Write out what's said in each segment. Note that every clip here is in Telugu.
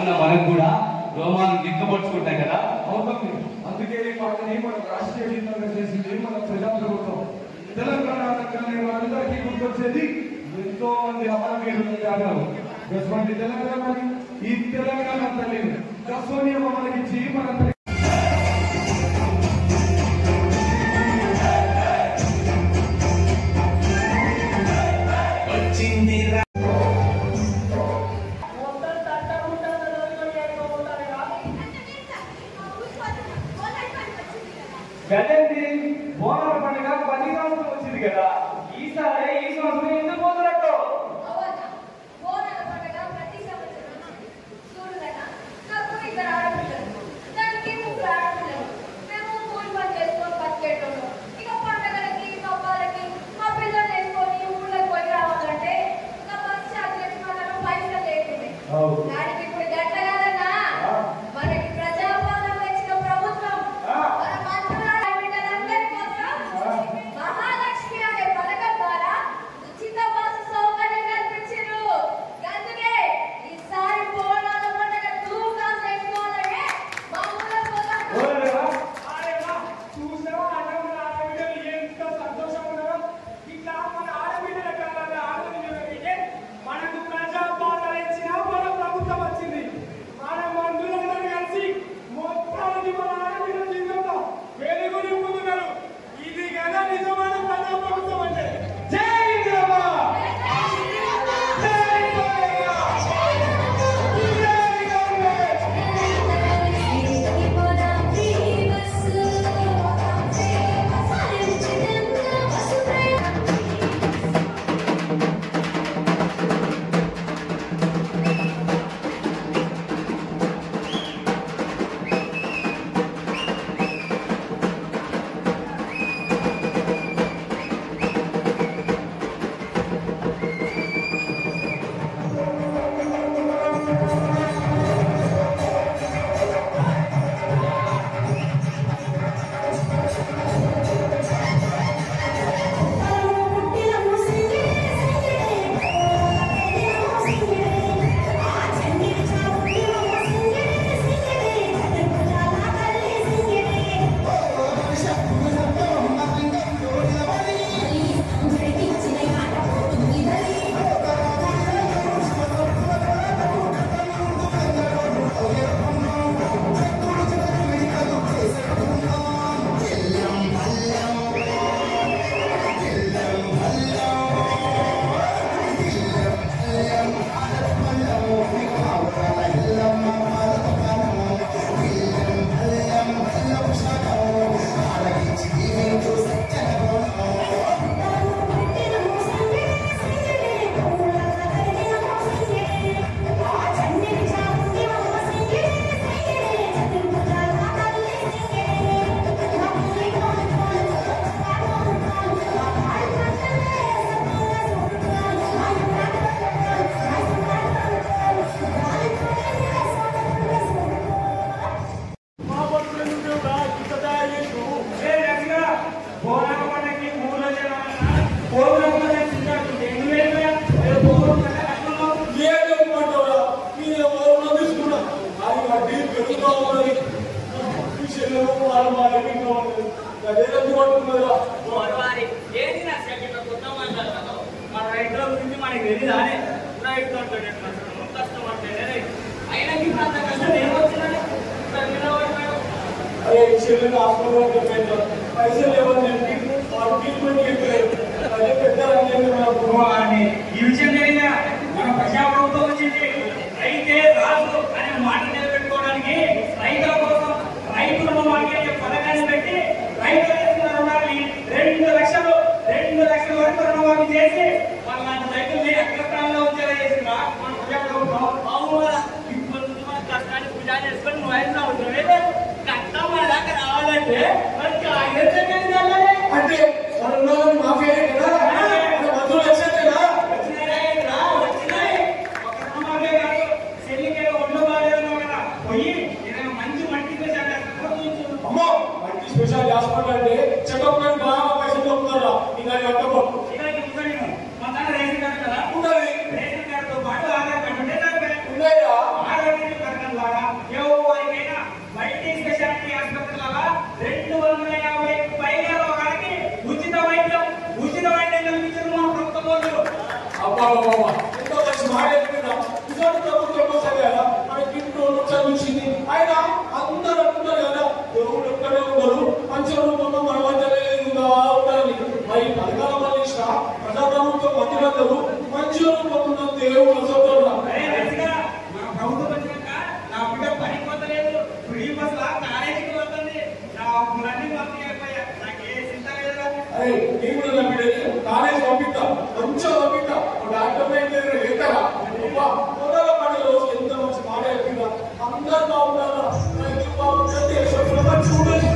పాల్గొన్న మనకు కూడా రోమాలు నిక్కపరుచుకుంటాయి కదా అవుతుంది అందుకే ఈ పాటని మన రాష్ట్రీయ గీతంగా చేసింది మన ప్రజాప్రభుత్వం తెలంగాణ అనగానే మనందరికీ గుర్తొచ్చేది ఎంతో మంది అమరవీరులు త్యాగాలు గటువంటి తెలంగాణని ఈ తెలంగాణ తల్లిని గస్వనీయం మనకిచ్చి మన గదేంటి బోనాల పండుగ పది సంవత్సరం వచ్చింది కదా ఈసారి ఈ సంవత్సరం ఎందుకు పోతున్నట్టు దానికి ఇప్పుడు గట్ల కాదన్నా మనకి ప్రజాపాలన ఇచ్చిన ప్రభుత్వం మన మంత్రుల బిడ్డలందరి కోసం మహాలక్ష్మి అనే పథకం ద్వారా ఉచిత బస్సు సౌకర్యం కల్పించారు అందుకే ఈసారి బోనాల పండుగ దూరంగా చేసుకోవాలని మా ఊళ్ళో పోతాం చూసావా అన్నమ్మ ఆడబిడ్డలు ఎంత సంతోషం ఉన్నారో ఇట్లా మన ఆడబిడ్డల కాలంలో ఆడబిడ్డలకి మనకు ప్రజాపాలన ఇచ్చిన మన ప్రభుత్వం వచ్చింది మన మంత్రులందరూ కలిసి మొత్తానికి మన ఆడబిడ్డల జీవితంలో వెలుగు నింపుతున్నారు ఇది కదా నిజమైన ప్రజా ప్రభుత్వం అంటే జై ఇందిరమ్మ! జై ఇందిరమ్మ! జై గవర్నమెంట్! వారి ఏంటి నా సెకండ్ కొత్త మాట్లాడుతున్నావు మన రైతుల గురించి మనకి తెలియదానే రైతు అంటే కష్టపడితేనే రైతు అయినా ఇప్పుడు అంత కష్టం ఏమొచ్చిందని నిలబడిపోయావు అరే చెల్లెలు హాస్పిటల్ పైసలు ఎవరు చెప్పి వాడు ట్రీట్మెంట్ చెప్పలేదు అదే పెద్ద అని ఈ విషయం తెలియదా మన ప్రజాప్రభుత్వం వచ్చింది రైతే రాజు అనే మాట నిలబెట్టుకోవడానికి రైతుల కోసం రైతుల రుణమాకే పథకాన్ని పెట్టి రైతులు చేసిన రుణాన్ని రెండు లక్షలు రెండు లక్షల వరకు రుణమాఫీ చేసి వాళ్ళ రైతుల్ని అగ్రస్థానంలో ఉంచేలా చేసిందా మన ప్రజాప్రభుత్వం అవును కదా ఇప్పుడు నుంచి మన కష్టాన్ని పూజ చేసుకొని నువ్వు అయినా ఉంటుంది కష్టం మన దాకా రావాలంటే మనకి ఆయన అంటే మన ఉన్నదని మాఫీ అయ్యే కదా మన మందులు వచ్చేది కదా అబ్బా బాబా ఎంతో మంచి మాట చెప్తున్నా ఇటువంటి ప్రభుత్వం కోసం కదా మనకి ఇంట్లో చదివించింది ఆయన అందరూ అంటున్నారు కదా దేవుడు ఒక్కడే ఉన్నారు మంచి రూపంలో మన మధ్యలో ఎదుగుగా ఉంటారని మరి పథకాల వల్ల ఇచ్చిన ప్రజాప్రభుత్వం మంత్రులందరూ మంచి రూపంలో దేవుడు అసలు అరే రసిగా, మన ప్రభుత్వం వచ్చినాక నా బిడ్డ పనికి పోతలేదు ఫ్రీ బస్ లా కాలేజీకి పోతుంది నా అప్పులన్నీ మాఫీ అయిపోయా నాకు ఏ చింత లేదురా అరే నేను కూడా నా బిడ్డని కాలేజ్ పంపిస్తా మంచిగా పంపిస్తా ఒక డాక్టర్ దగ్గర వెళ్తారా అబ్బా మొదల పనిలో ఎంత మంచి మాట చెప్పిందా అందరు బాగుంటారా రైతు బాగుంటారు దేశం కూడా చూడండి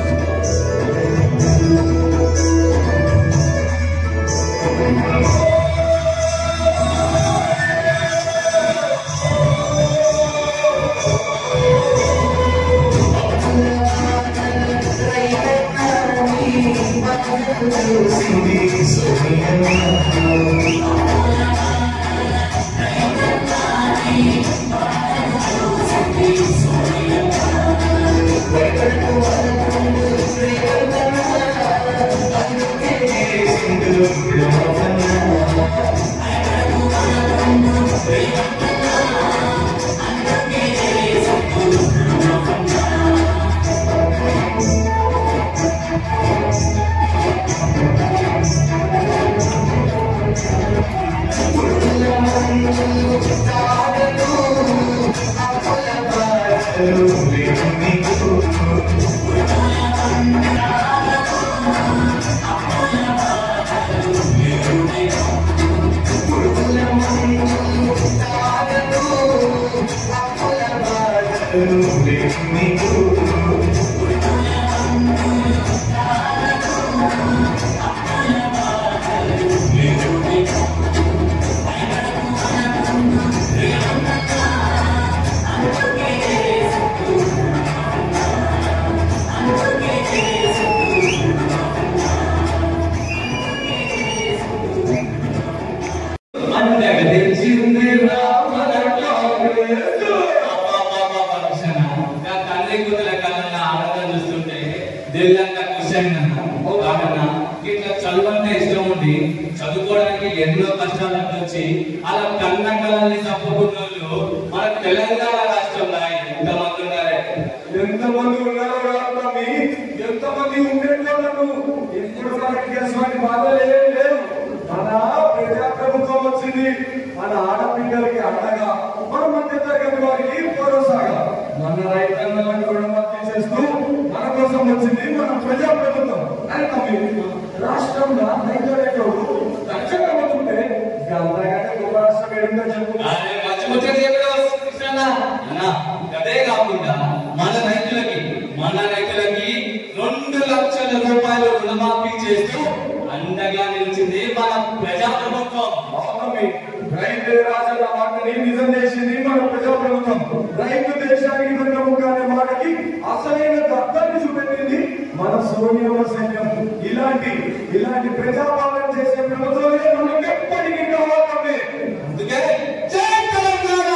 అందగ తెచ్చింది రామన కాంగ్రెస్. అబ్బబ్బబ్బబ్బ కృష్ణ. ఇంకా తల్లి కూతుల కళ్ళ ఆనందం చూస్తుంటే దిల్లంతా కృష్ణ కాదన్న ఇట్లా చదువంటే ఇష్టం ఉండి చదువుకోవడానికి ఎన్నో కష్టాలు వచ్చి అలా కన్న కళల్ని తప్పుకున్న వాళ్ళు మన తెలంగాణ రాష్ట్రంలో ఎంతమంది ఉన్నారే ఎంతమంది ఉన్నారో రాత్రి ఎంతమంది ఉండేటోళ్ళను ఇప్పుడు మనకి అటువంటి బాధలు ఏం లేవు మన ప్రజాప్రభుత్వం వచ్చింది మన ఆడపిల్లలకి అండగా మన మధ్య తరగతి వారికి భరోసాగా మన రైతాంగాలను కూడా మద్దతు చేస్తూ మన కోసం వచ్చింది మన ప్రజాప్రభుత్వం అని తమ్మి రాష్ట్రంలో రైతులెక్కడు రక్షణ అవుతుంటే అంతగానే గొప్ప రాష్ట్రం ఏడుందో చెప్పు అరే మంచి ముచ్చట చెప్పావు కృష్ణన్న. అన్న, అదే కాకుండా మన రైతులకి మన రైతులకి రెండు లక్షల రూపాయలు రుణమాఫీ చేస్తూ అండగా నిలిచింది మన ప్రజా ప్రభుత్వం అవునమ్మి. రైతు రాజన్న మాటని నిజం చేసింది మన ప్రజాప్రభుత్వం రైతు దేశానికి వెన్నెముక అనే మాటకి అసలైన అర్థాన్ని చూపెట్టింది మన సోనియమ్మ సైన్యం ఇలాంటి ఇలాంటి ప్రజాపాలన చేసే ప్రభుత్వమే మనకు ఎప్పటికీ కావాలమ్మి అందుకే జై తెలంగాణ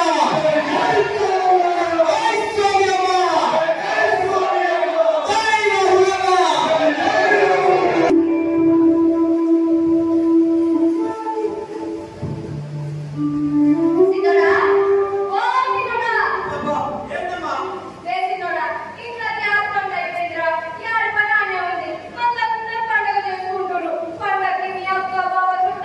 జై సోనియమ్మ! జై రాహులమ్మ! సిద్ధోడా ఓ సిద్ధోడా అబ్బా, ఏంటమ్మా వేసినోడా ఇంట్లో గ్యాస్ బంద్ అయిపోయిందిరా యాడ పని అనే ఉంది మళ్ళీ అందరూ పండగ చేసుకుంటున్నారు పండగకి మీ అక్క బావ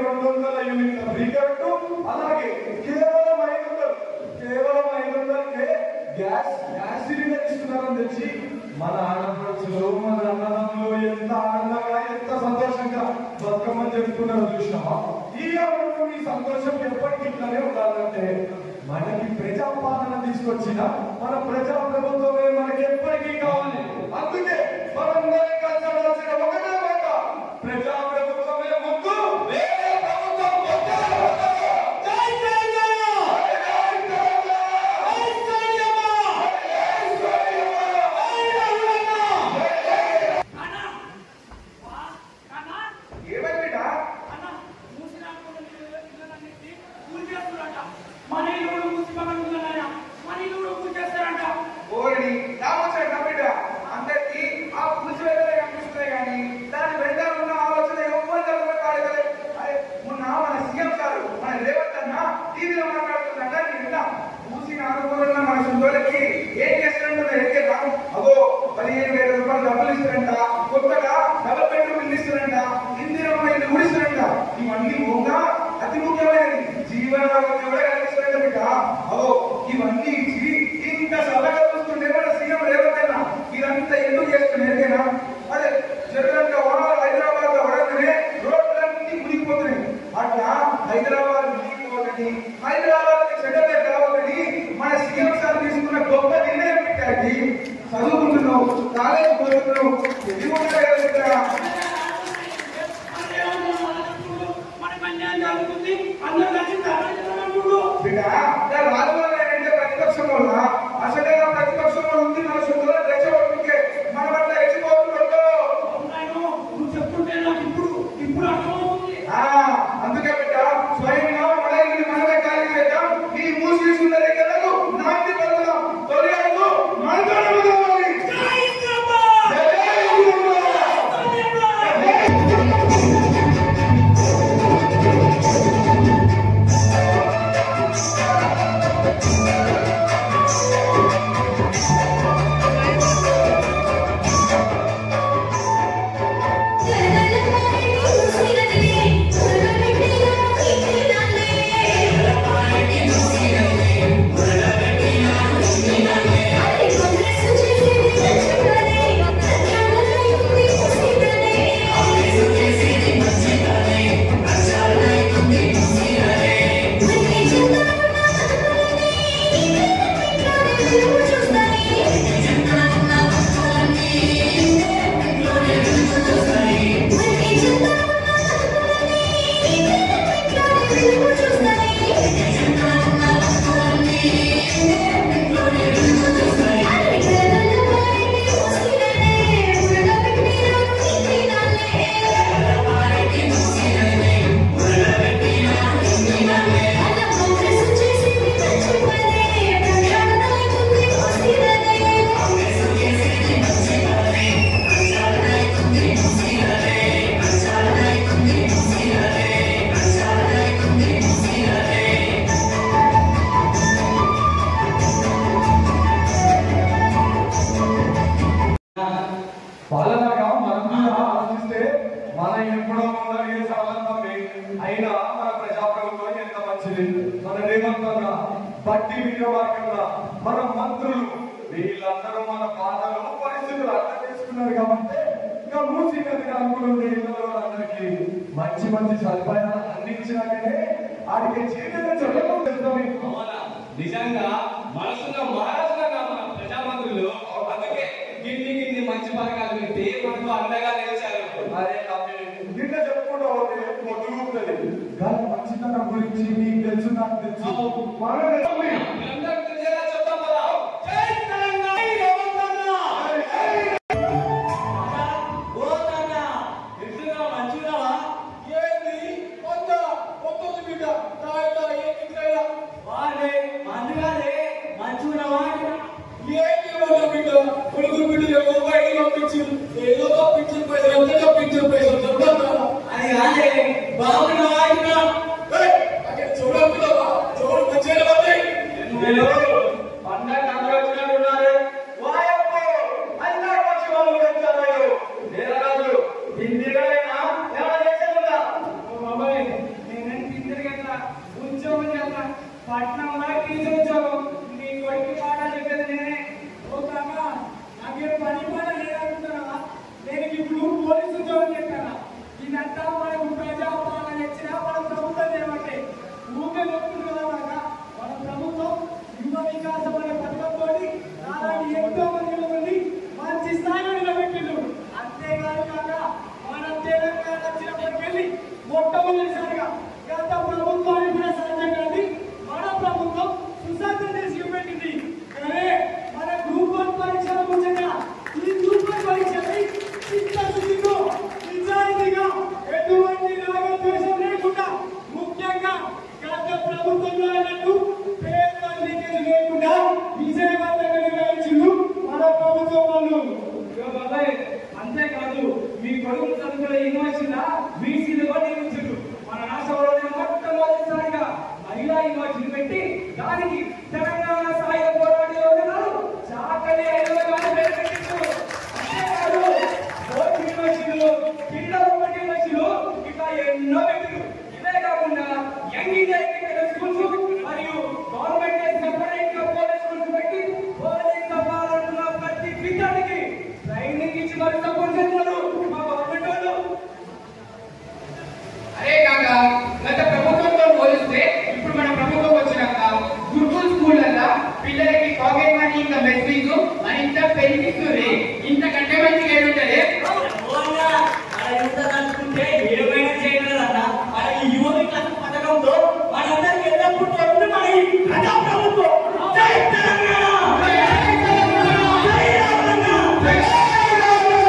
రెండు వందల యూనిట్ల ఫ్రీ కరెంటు అలాగే కేవలం ఐదు వందలు కేవలం ఐదు వందలకే గ్యాస్ గ్యాస్ సిలిండర్ ఇస్తున్నారని తెచ్చి మన ఆడపడుచులు మన అన్నదమ్ములు ఎంత ఆనందంగా ఎంత సంతోషంగా బతుకమ్మని చెప్పుకున్నారో చూసినామా ఈ అమలు ఈ సంతోషం ఎప్పటికీ ఇట్లానే ఉండాలంటే మనకి ప్రజాపాలన తీసుకొచ్చిన మన ప్రజా ప్రభుత్వమే మనకి ఎప్పటికీ కావాలి అందుకే మనందరం కలిసి ఒకటే మాట ప్రజా ప్రభుత్వమే ముందు వేరే ప్రభుత్వం వద్దు. జై తెలంగాణ! జై తెలంగాణ! అన్నా వా, అన్నా ఏమైందిరా? అన్న మూసినాకుండా ఇళ్ళన్నిటి కూల్ చేస్తున్నట మన ఇల్లు కూడా మూసి పక్కన ఉందన్నాయ మన ఇల్లు కూడా కూల్ చేస్తారంట ఓరిని రామచంద్ర బిడ్డ అందరికి ఆ కూర్చోవేదలే కనిపిస్తున్నాయి కానీ దాని వెంట ఉన్న ఆలోచన ఎవ్వరు కాలేదు అరే మొన్న మన సీఎం సార్ మన రేవంత్ అన్న టీవీలో మాట్లాడుతున్నట్ట నేను విన్నా కూసిన అనుకూలంగా మన సొంతోళ్ళకి ఏం చేస్తారంటే ఎరికేదా అగో పదిహేను వేల రూపాయలు డబ్బులు ఇస్తారంట కొత్తగా డబల్ బెడ్రూమ్ ఇల్లు ఇస్తారంట ఇందిరమ్మ ఇల్లు కూడా ఇస్తారంట ఇవన్నీ పోగా అతి ముఖ్యమైనది జీవనాధారం కూడా కల్పిస్తారంట బిడ్డ అగో ఇవన్నీ ఇచ్చి ఇంత సభగా చూస్తుంటే మన సీఎం రేవంత్ అన్న ఇదంతా ఎందుకు చేస్తున్నారు ఎరికేనా అదే జగన్ వాహనాలు హైదరాబాద్ లో పడగానే రోడ్లన్నీ మునిగిపోతున్నాయి అట్లా హైదరాబాద్ మునిగిపోతుంది హైదరాబాద్ చెడ్డలే కావాలని మన సీఎం సార్ తీసుకున్న గొప్ప నిర్ణయం పెట్టాకి చదువుకుంటున్నావు కాలేజ్ పోతున్నావు ఇది కూడా కదా మనకు అన్యాయం జరుగుతుంది అందరూ కలిసి ధర్మంటుడు బిడ్డ రాజువారి అంటే ప్రతిపక్షం వల్ల అసలే ఆ ప్రతిపక్షంలో ఉంది మన సొంతంలో రెచ్చగొట్టుకే మన పట్ల రెచ్చిపోతున్నట్టు నువ్వు చెప్తుంటే నాకు ఇప్పుడు ఇప్పుడు అర్థమవుతుంది ఆ, అందుకే బిడ్డ స్వయంగా మడైని మనమే ఖాళీ చేద్దాం ఈ మూసి సుందరి కథకు నాంది పలుకుదాం తొలి అడుగు మనతోనే మొదలవ్వాలి. జై ఇంద్రమ్మ! జై ఇంద్రమ్మ! పాలనగా మనం కూడా ఆలోచిస్తే మన ఎప్పుడో ముందర సాలంతమే అయినా మన ప్రజాప్రభుత్వం ఎంత మంచిది మన రేవంతంగా బట్టి విక్రమార్కంగా మన మంత్రులు వీళ్ళందరూ మన బాధలు పరిస్థితులు అర్థం చేసుకున్నారు కాబట్టి ఇంకా మూసి నదికి అనుకూలంగా ఇళ్ళలో అందరికీ మంచి మంచి సదుపాయాలు అందించినాకనే ఆడికి జీవితం చదవడం తెలుస్తుంది అవునా? నిజంగా మనసులో మహారాజుగా మన ప్రజామంత్రులు అందుకే గిన్ని గిన్ని మంచి పథకాలు పెట్టి మనకు అండగా నిలిచారు అరే తమ్మి, నిన్న చెప్పుకుంటూ పోతే పొద్దుగుతుంది కానీ మంచితనం గురించి నీకు తెలుసు నాకు తెలుసు మన మీరందరూ తెలిసేలా చెప్తాం కదా జై తెలంగాణ జై రేవంత్ అన్న! ఏంది కొత్త కొత్త బిడ్డ నాయన ఏంటి నాయన ఏంటి కొత్త బిడ్డ కొడుకు బిడ్డ ఏమో బయటికి పంపించి ఏదో పంపించిన పైసలు ఎంత పంపించిన పైసలు చెప్తాను చూడకుండా చూడు మంచిగా పడతాయి కూర్చోని చెప్తారా ఇదంతా మనకు ప్రజాపాలన ఇచ్చిన మన ప్రభుత్వం చేయమంటే ఊకే చెప్తుంది కదా కాక మన ప్రభుత్వం యువ వికాసం అనే పథకంతో నాలాంటి ఎంతో మంది యువకుల్ని మంచి స్థాయిలో నిలబెట్టిండు అంతేకాదు కాక మన తెలంగాణ వచ్చినప్పటికెళ్ళి మొట్టమొదటిసారిగా గత ప్రభుత్వానికి కూడా సాధ్యం కాదు మన ప్రభుత్వం సుసాధ్యం చేసి చూపెట్టింది కానీ మన గ్రూప్ వన్ పరీక్షల ముచ్చట ఈ గ్రూప్ వన్ పరీక్షని చిత్తశుద్ధితో నిజాయితీగా ఎటువంటి రాగద్వేషం లేకుండా ముఖ్యంగా గత ప్రభుత్వంలో అయినట్టు పేపర్ లీకేజ్ లేకుండా విజయవంతంగా నిర్వహించిండు మన ప్రభుత్వం వాళ్ళు ఇదిగో బాబాయ్ అంతేకాదు మీ కొడుకు చదువుకునే యూనివర్సిటీలో బీసీలు కూడా నియమించారు మన రాష్ట్రంలోనే మొట్టమొదటిసారిగా మహిళా యూనివర్సిటీ పెట్టి దానికి తెలంగాణ సాయుధ పోరాట యోజనలు చాకలి ఐదు వేల పేరు పెట్టించారు అంతేకాదు బోర్డు యూనివర్సిటీలు పిల్లల ఒకటి యూనివర్సిటీలు ఇట్లా ఎన్నో పెట్టారు ఇవే కాకుండా యంగ్ ఇండియా ఎడ్యుకేషన్ స్కూల్స్ మరియు గవర్నమెంట్ సెపరేట్ గా పోలీస్ స్కూల్స్ పెట్టి పోలీస్ అవ్వాలనుకున్న ప్రతి విద్యార్థికి ట్రైనింగ్ ఇచ్చి మరి సపోర్ట్ చేస్తున్నారు మా గవర్నమెంట్ వాళ్ళు అరే కాక గత ప్రభుత్వంతో పోలిస్తే ఇప్పుడు మన ప్రభుత్వం వచ్చినాక గురుకుల్ స్కూళ్ళల్లో పిల్లలకి పాకెట్ మనీ ఇంకా మెస్ ఫీజు మరింత పెరిగిస్తుంది ఇంతకంటే మంచిగా ఏడుంటది ఓన్గా మన యువత కలుసుకుంటే ఏమైనా చేయగలదన్న మన ఈ యువ వికాస పథకంతో మనందరికీ ఎల్లప్పుడూ తోడుంది మన ఈ ప్రజా ప్రభుత్వం జై తెలంగాణ జై తెలంగాణ జై తెలంగాణ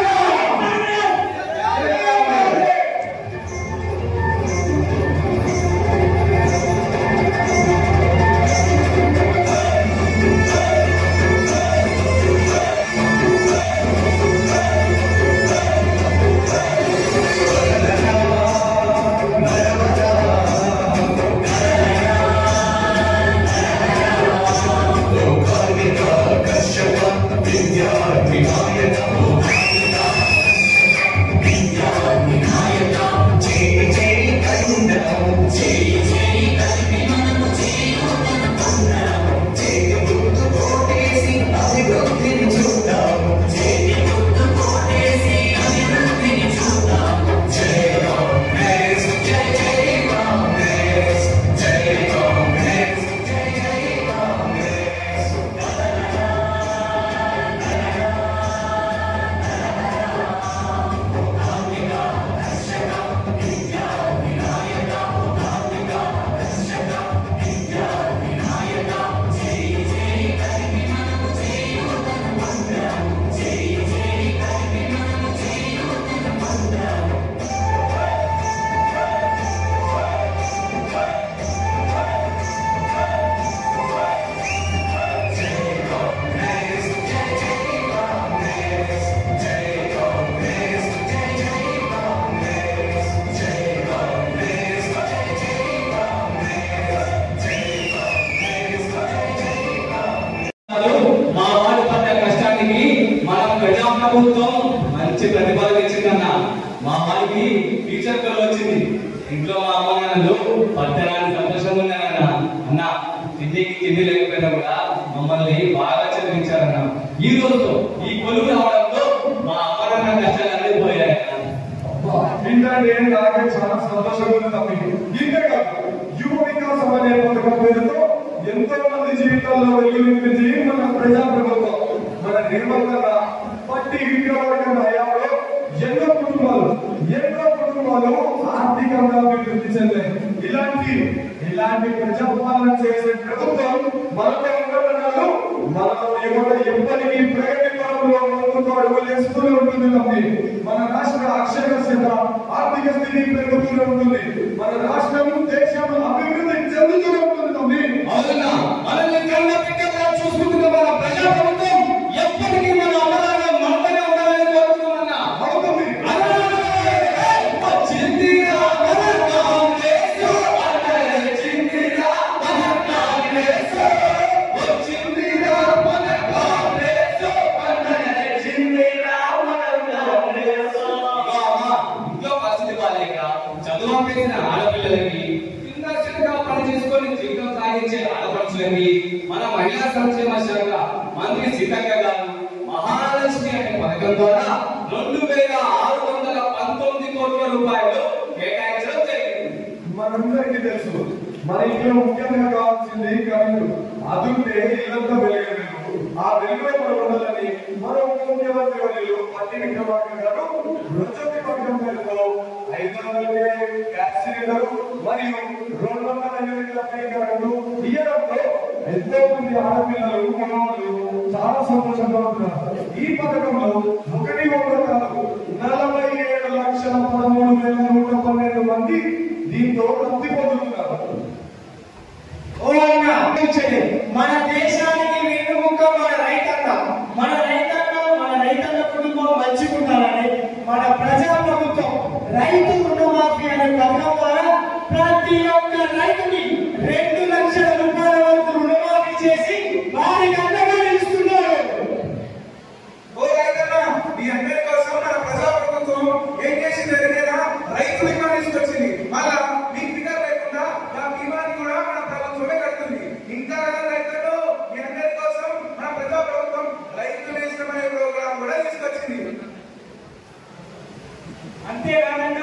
మా వాడు పడ్డ కష్టానికి మన ప్రజా ప్రభుత్వం మంచి ప్రతిఫలం ఇచ్చిందన్న మా వాడికి టీచర్ కలు వచ్చింది ఇంట్లో మా అమ్మ నాన్నలు పట్టడానికి సంతోషంగా ఉన్నారన్న అన్న తిండికి తిండి లేకపోయినా కూడా మమ్మల్ని బాగా చదివించారన్న ఈ రోజుతో ఈ కొలువు రావడంతో మా అమ్మ నాన్న కష్టాలన్నీ పోయాయన్న ఏంటంటే నాకే చాలా సంతోషంగా ఉంది తమ్మి ఇంతే కాదు యువ వికాసం అనే పథకం పేరుతో ఎంతో మంది జీవితాల్లో వెలుగు నింపింది మన ప్రజా ప్రభుత్వం మన నిర్మల పట్టి విక్రమార్కం హయాంలో ఎన్నో కుటుంబాలు ఎన్నో కుటుంబాలు ఆర్థికంగా అభివృద్ధి చెందాయి ఇలాంటి ఇలాంటి ప్రజాపాలన చేసే ప్రభుత్వం మనలో ఉండడం మనం యువత ఎప్పటికీ ప్రగతి పరంలో ముందుకు అడుగులు వేస్తూనే ఉంటుంది తమ్మి మన రాష్ట్ర అక్షరాస్యత ఆర్థిక స్థితి పెరుగుతూనే ఉంటుంది మన రాష్ట్రం దేశం అభివృద్ధి చెందుతూనే ఉంటుంది తమ్మి అవునా మనల్ని కన్న బిడ్డగా చూసుకుంటున్న మన ప్రజా ప్రభుత్వం ఎప్పటికీ మన అమరాగా మనతోనే ఉండాలని కోరుకుంటున్నా అవుతుంది వచ్చిందిరా మన కాంగ్రెస్ వచ్చిందిరా మన కాంగ్రెస్ వచ్చిందిరా మన కాంగ్రెస్ వచ్చిందిరా మన కాంగ్రెస్ ఇంట్లో పరిస్థితి బాలేక చదువు ఆపేసిన ఆడపిల్లలకి సింగర్షన్గా పని చేసుకొని జీవితం సాగించే ఆడపడుచులకి మన మహిళా సంక్షేమ శాఖ మంత్రి సీతక్క గారు మహాలక్ష్మి అనే పథకం ద్వారా రెండు వేల ఆరు వందల పంతొమ్మిది రూపాయలు కేటాయించడం జరిగింది మనందరికీ తెలుసు మన ఇంట్లో ముఖ్యంగా కావాల్సింది కరెంటు అదుంటే ఇల్లంతా వెలుగలేదు ఆ వెలుగులో మనం ఉండాలని మన ఉప ముఖ్యమంత్రి వర్యులు పట్టి విక్రమార్క గారు రుచి పథకం పేరుతో ఐదు వందల గ్యాస్ సిలిండర్ మరియు రెండు వందల యూనిట్ల ఫ్రీ కరెంటు ఇయ్యడంతో ఎంతో మంది ఆడపిల్లలు మనవాళ్ళు చాలా సంతోషంగా ఉంటున్నారు ఈ పథకంలో ఒకటి ఒకటి కాదు నలభై ఏడు లక్షల పదమూడు వేల నూట పన్నెండు మంది దీంతో లబ్ధి పొందుతున్నారు ఓ అన్న క్షమించండి. మన దేశానికి వెన్నుముక్క మన రైతన్న మన రైతన్న మన రైతన్న కుటుంబం మంచిగుండాలని మన ప్రజా ప్రభుత్వం రైతు రుణమాఫీ అనే పథకం ద్వారా ప్రతి ఒక్క రైతుకి రెండు లక్షల రూపాయల వరకు రుణమాఫీ చేసి వారికి అండగా నిలుస్తున్నారు ఓ రైతన్న మీ అందరి కోసం మన ప్రజా ప్రభుత్వం ఏం చేసింది తెలియదా రైతు బీమా తీసుకొచ్చింది మళ్ళా మీకు ఫికర్ లేకుండా ఆ బీమాని కూడా మన ప్రభుత్వమే కడుతుంది ఇంకా రైతులు మీ అందరి కోసం మన ప్రజా ప్రభుత్వం రైతు నేస్తం అనే ప్రోగ్రాం కూడా తీసుకొచ్చింది అంతేకాదండి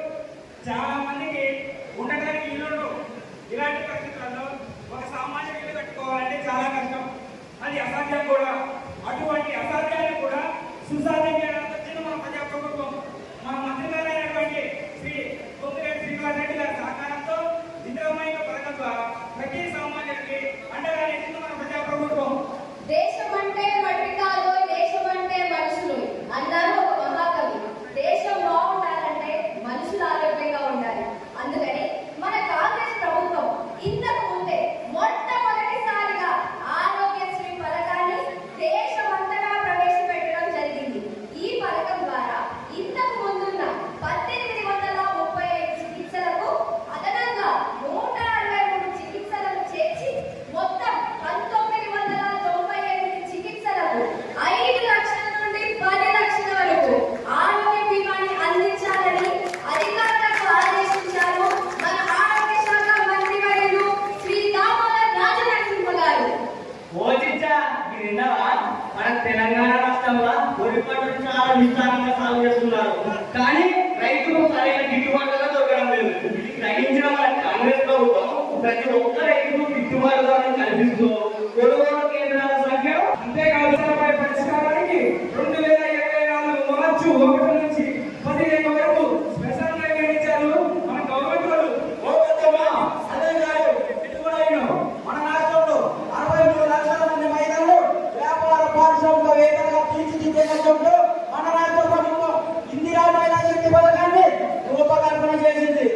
చాలా మందికి ఉండడానికి ఇల్లు ఇలాంటి పరిస్థితులలో ఒక సామాన్య ఇల్లు కట్టుకోవాలంటే చాలా కష్టం అది అసాధ్యం కూడా అటువంటి అసాధ్యాన్ని కూడా సుసాధ్యం చేయడానికి వచ్చింది మన ప్రజా ప్రభుత్వం మన మంత్రి గారు అయినటువంటి శ్రీ కొమ్మిరెడ్డి శ్రీనివాస్ రెడ్డి గారి సహకారంతో ఇంద్రమైన పథకం ద్వారా ప్రతి సామాన్యుడికి అండగా నిలిచింది మన ప్రజా ప్రభుత్వం దేశం అంటే మట్టి కాదు దేశం అంటే మనుషులు అన్నారు ఒక మహాకవి దేశం బాగుండాలంటే మనుషులు ఆరోగ్యంగా ఉండాలి అందుకని మన కాంగ్రెస్ ప్రభుత్వం ఇంతకు ముందే మొట్టమొదటిసారిగా ఆరోగ్యశ్రీ పథకాన్ని దేశమంతటా ప్రవేశపెట్టడం జరిగింది ఈ పథకం ద్వారా ఇంతకు ముందున్న పద్దెనిమిది వందల ముప్పై ఐదు చికిత్సలకు అదనంగా నూట అరవై మూడు చికిత్సలను చేర్చి మొత్తం పంతొమ్మిది వందల తొంభై ఎనిమిది చికిత్సలకు ఐదు లక్షల నుండి పది లక్షల వరకు ఆరోగ్య బీమాని అందించాలని అధికారులకు ఆదేశించారు మన ఆరోగ్య శాఖ మంత్రి వర్యులు శ్రీ దామోదర్ రాజనరసింహ గారు ఓచిచ్చా ఇది విన్నావా మన తెలంగాణ రాష్ట్రంలో వరి పంటను చాలా విస్తారంగా సాగు చేస్తున్నారు కానీ రైతులు సరైన గిట్టుబాటుగా దొరకడం లేదు ఇది గ్రహించిన మన కాంగ్రెస్ ప్రభుత్వం ప్రతి ఒక్క రైతుకు గిట్టుబాటు ధరను కల్పిస్తూ కొనుగోలు కేంద్రాల సంఖ్య అంతేకాదు సమస్యలపై పరిష్కారానికి రెండు వేల ఇరవై నాలుగు మార్చి ఒకటి నుంచి పదిహేను వరకు స్పెషల్ నిర్వహించారు మన గవర్నమెంట్ వాళ్ళు ఓ పెద్దమ్మా, అదే కాదు ఇది కూడా అయినా మన రాష్ట్రంలో అరవై మూడు లక్షల మంది మహిళలు వ్యాపార పారిశ్రామిక వేతనగా తీర్చిదిద్దే లక్ష్యంతో మన రాష్ట్ర ప్రభుత్వం ఇందిరా మహిళా శక్తి పథకాన్ని రూపకల్పన చేసింది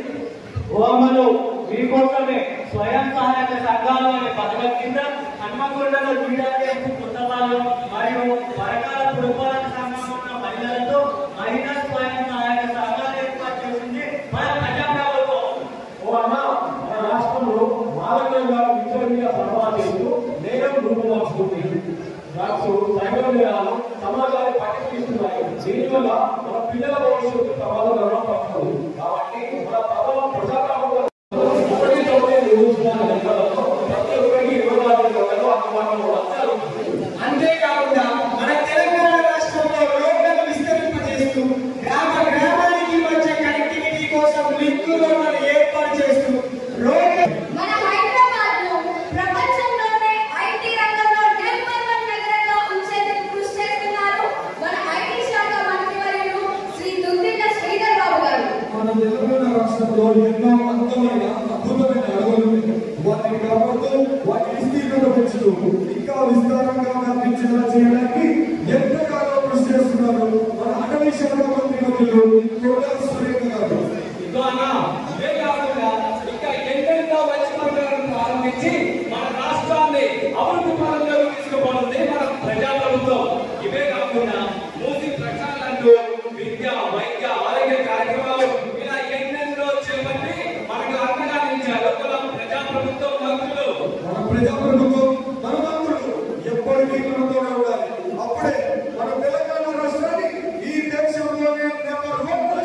ఓమలు మీకోసమే స్వయం సహాయక సంఘాలు అనే పథకం కింద హన్మకొండలో జిల్లా చేస్తూ పుస్తకాలు మరియు వరకాల పురపాలక సంఘం ఉన్న మహిళలతో మహిళా స్వయం సహాయక సంఘాలు ఏర్పాటు చేసింది మన ప్రజా ప్రభుత్వం ఓ అన్న మన రాష్ట్రంలో మాదకంగా విచ్చలవిడిగా సరఫరా చేస్తూ నేరం రూపుమాపుతుంది డ్రగ్స్ సైబర్ నేరాలు సమాజాన్ని పట్టిస్తున్నాయి దీనివల్ల మన పిల్లల భవిష్యత్తు ప్రమాదకరంగా పడుతుంది కాబట్టి మన ప్రభుత్వం ప్రజాప్రభుత్వం ఒకటి తొమ్మిది నిర్వహించిన గంటలలో ప్రతి ఒక్కరికి ఇరవై నాలుగు గంటలు అందుబాటులో ఉండాలి అంతేకాకుండా మన తెలంగాణ రాష్ట్రంలో రోడ్లను విస్తరింపజేస్తూ గ్రామ గ్రామానికి మధ్య కనెక్టివిటీ కోసం లింక్ రోడ్లను ఏర్పాటు చేస్తూ రోడ్ల మన హైదరాబాద్ ను ప్రపంచంలోనే ఐటీ రంగంలో నెంబర్ వన్ నగరంగా ఉంచేందుకు కృషి చేస్తున్నారు మన ఐటీ శాఖ మంత్రి వర్యులు శ్రీ దుద్దిల్ల శ్రీధర్ బాబు గారు మన తెలంగాణ రాష్ట్రంలో ఎన్నో అందమైన అద్భుతమైన అడవులు ఉన్నాయి. వాటిని కాపాడుతూ వాటి విస్తీర్ణత పెంచుతూ ఇంకా విస్తారంగా వ్యాపించేలా చేయడానికి ఎంతగానో కృషి చేస్తున్నారు మన అటవీ శాఖ మంత్రి వర్యులు కోటా సురేఖ గారు ఇదిగో అన్న, ఇవే కాకుండా ఇంకా ఎన్నెన్నో మంచి పథకాలను ప్రారంభించి మన రాష్ట్రాన్ని అభివృద్ధి పరంలోకి తీసుకుపోతుంది మన ప్రజా ప్రభుత్వం ఇవే కాకుండా మూసి ప్రచారాలంటూ విద్య వైద్య ఆరోగ్య కార్యక్రమాలు ఇలా ఎన్నెన్నో చేపట్టి మనకు అండగా నిలిచారు మన ప్రజా ప్రభుత్వం మంత్రులు మన ప్రజా ప్రభుత్వం మన మంత్రులు ఎప్పటికీ మనతోనే ఉండాలి అప్పుడే మన తెలంగాణ రాష్ట్రాన్ని ఈ దేశంలోనే నెంబర్ వన్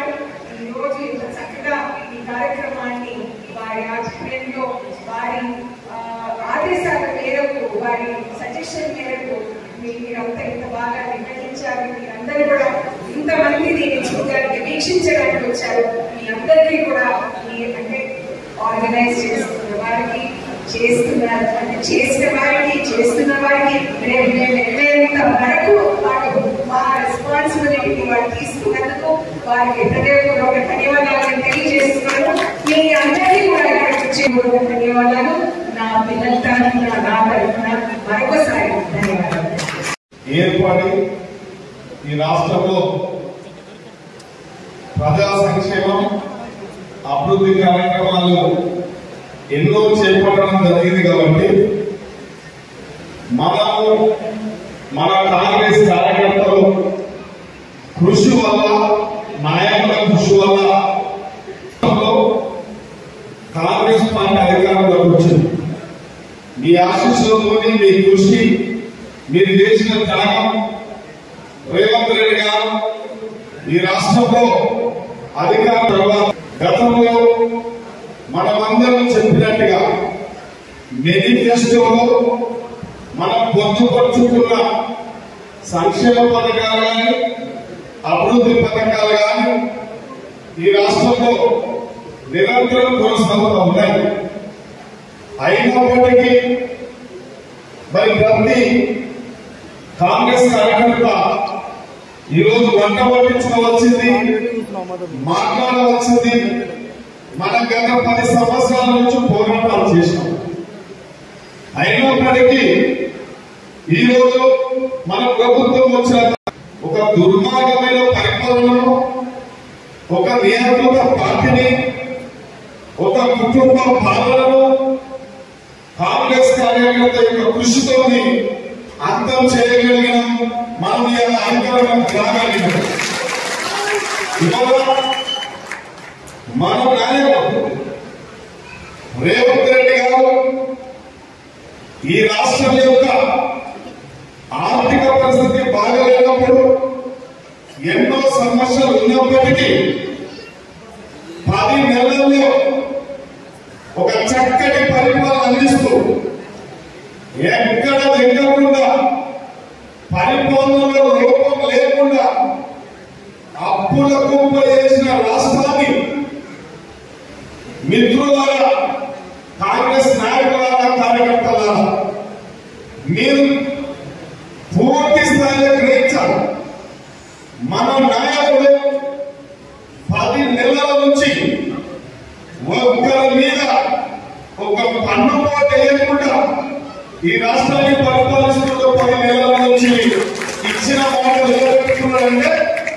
గారు ఈ రోజు ఇంత చక్కగా ఈ కార్యక్రమాన్ని వారి ఆధ్వర్యంలో వారి ఆ, ఆదేశాల మేరకు వారి సజెషన్ మేరకు మీ- మీరంతా ఇంత బాగా నిర్వహించారు మీరందరూ కూడా ఇంతమంది దీన్ని చూడడానికి వీక్షించడానికి వచ్చారు మీ అందరికీ కూడా మీ అంటే ఆర్గనైజ్ చేస్తున్న వారికి చేస్తున్నారు అంటే చేసిన వారికి చేస్తున్న వారికి రేపు మేము వెళ్ళేంత వరకు వాళ్ళు మా రెస్పాన్సిబిలిటీ వాళ్ళు తీసుకున్నందుకు వారికి హృదయపూర్వక ధన్యవాదాలు తెలియజేస్తున్నాను మీ అందరికీ కూడా ఇక్కడికి వచ్చే పూర్వక ధన్యవాదాలు నా పిల్లల తరఫున నా తరఫున మరొకసారి ధన్యవాదాలు ఏర్పడి ఈ రాష్ట్రంలో ప్రజా సంక్షేమం అభివృద్ధి కార్యక్రమాలు ఎన్నో చేపట్టడం జరిగింది కాబట్టి మనము మన కాంగ్రెస్ కార్యకర్తలు కృషి వల్ల నాయకుల కృషి వల్ల కాంగ్రెస్ పార్టీ అధికారంలోకి వచ్చింది మీ ఆశీస్సులతోని మీ కృషి మీరు చేసిన త్యాగం రేవంత్ రెడ్డి గారు ఈ రాష్ట్రంలో అధికారం తర్వాత గతంలో మనమందరం చెప్పినట్టుగా మేనిఫెస్టోలో మనం పొందుపరుచుకున్న సంక్షేమ పథకాలు కానీ అభివృద్ధి పథకాలు కానీ ఈ రాష్ట్రంలో నిరంతరం కొనసాగుతూ ఉన్నాయి అయినప్పటికీ మరి ప్రతి కాంగ్రెస్ కార్యకర్త ఈరోజు వంట పట్టించుకోవాల్సింది మాట్లాడవలసింది మనం గత పది సంవత్సరాల నుంచి పోరాటాలు చేసినాం అయినప్పటికీ ఈరోజు మన ప్రభుత్వం వచ్చిన ఒక దుర్మార్గమైన పరిపాలనను ఒక నియంత్రిత పార్టీని ఒక కుటుంబ పాలనను కాంగ్రెస్ కార్యకర్త యొక్క కృషితోని అంతం చేయగలిగిన మనం ఇలా అధికారం రాగలిగిన ఇవాళ మన నాయకుడు రేవంత్ రెడ్డి గారు ఈ రాష్ట్రం యొక్క ఆర్థిక పరిస్థితి బాగలేనప్పుడు ఎన్నో సమస్యలు ఉన్నప్పటికీ పది నెలల్లో ఒక చక్కటి పరిపాలన అందిస్తూ ఎక్కడ దగ్గరకుండా పరిపాలనలో లోపం లేకుండా అప్పుల కుప్ప చేసిన రాష్ట్రాన్ని మిత్రులారా కాంగ్రెస్ నాయకులారా కార్యకర్తలారా మీరు పూర్తి స్థాయిలో గ్రహించాలి మన నాయకుడు పది నెలల నుంచి ఒక్కరి మీద ఒక పన్ను పోట వేయకుండా ఈ రాష్ట్రాన్ని పరిపాలిస్తున్న పది నెలల నుంచి ఇచ్చిన మాట నిలబెట్టుకున్నాడంటే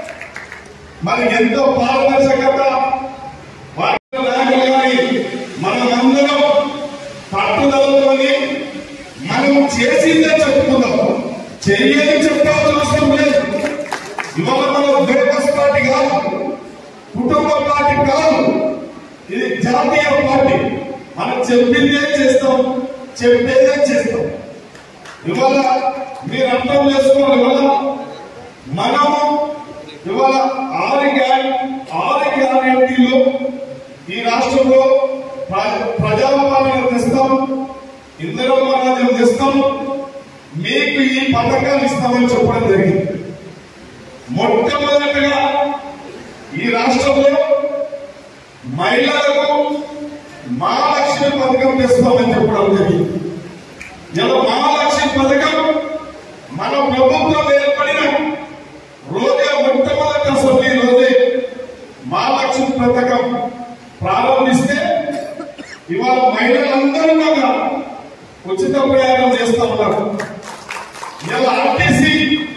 మరి ఎంతో పారదర్శకత వారి నాయకులు కానీ మనమందరం పట్టుదలతోని మనం చేసిందే చెప్పుకుందాం చెయ్యని చెప్పాల్సిన అవసరం లేదు ఇవాళ మనం బేకస్ పార్టీ కాదు కుటుంబ పార్టీ కాదు ఇది జాతీయ పార్టీ మనం చెప్పిందే చేస్తాం చెప్పేదే చేస్తాం ఇవాళ మీరు అర్థం చేసుకోవాలి ఇవాళ మనము ఇవాళ ఆరు గ్యారె ఆరు గ్యారెంటీలు ఈ రాష్ట్రంలో ప్ర- ప్రజాపాలన తెస్తాం ఇందరూ మనం తెస్తాం మీకు ఈ పథకాలు ఇస్తామని చెప్పడం జరిగింది మొట్టమొదటిగా ఈ రాష్ట్రంలో మహిళలకు మహాలక్ష్మి పథకం తెస్తామని చెప్పడం జరిగింది ఇలా మహాలక్ష్మి పథకం మన ప్రభుత్వం ఏర్పడిన రోజే మొట్టమొదటి అసెంబ్లీ రోజే మహాలక్ష్మి పథకం ప్రారంభిస్తే ఇవాళ మహిళలందరూ కూడా ఉచిత ప్రయాణం చేస్తా ఉన్నారు ఇలా ఆర్టీసీ